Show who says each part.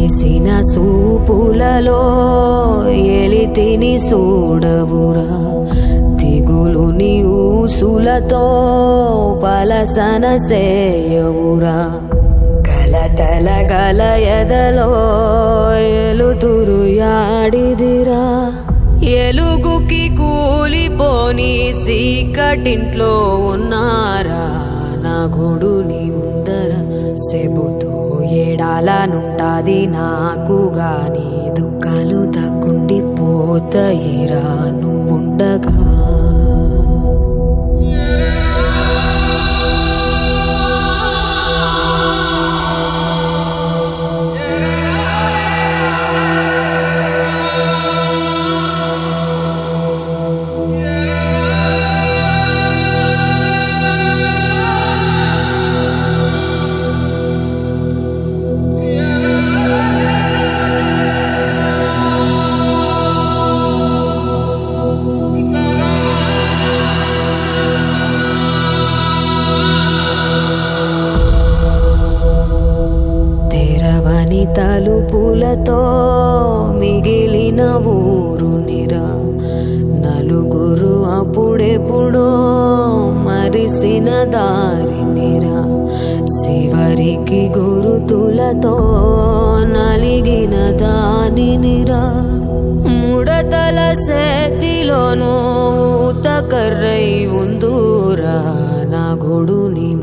Speaker 1: మెరిసిన సూపులలో ఎలితిని చూడవురా దిగులుని ఊసులతో పలసన సేయవురా కలతల గల ఎదలో ఎలుతురు యాడిదిరా ఎలుగుకి కూలిపోని సీకటింట్లో ఉన్నారా నా గొడుని ముందర చెబుతూ ఏడాలనుంటాది నాకు గాని దుఃఖాలు తగ్గుండి పోతాయిరా నువ్వుండగా తెరవని తలుపులతో మిగిలిన ఊరు నిరా నలుగురు అప్పుడెప్పుడో మరిసిన దారి నిరా శివరికి గురుతులతో నలిగిన దాని నిరా ముడతల చేతిలోనూ ఊతకర్రై ఉందూరా నా గొడుని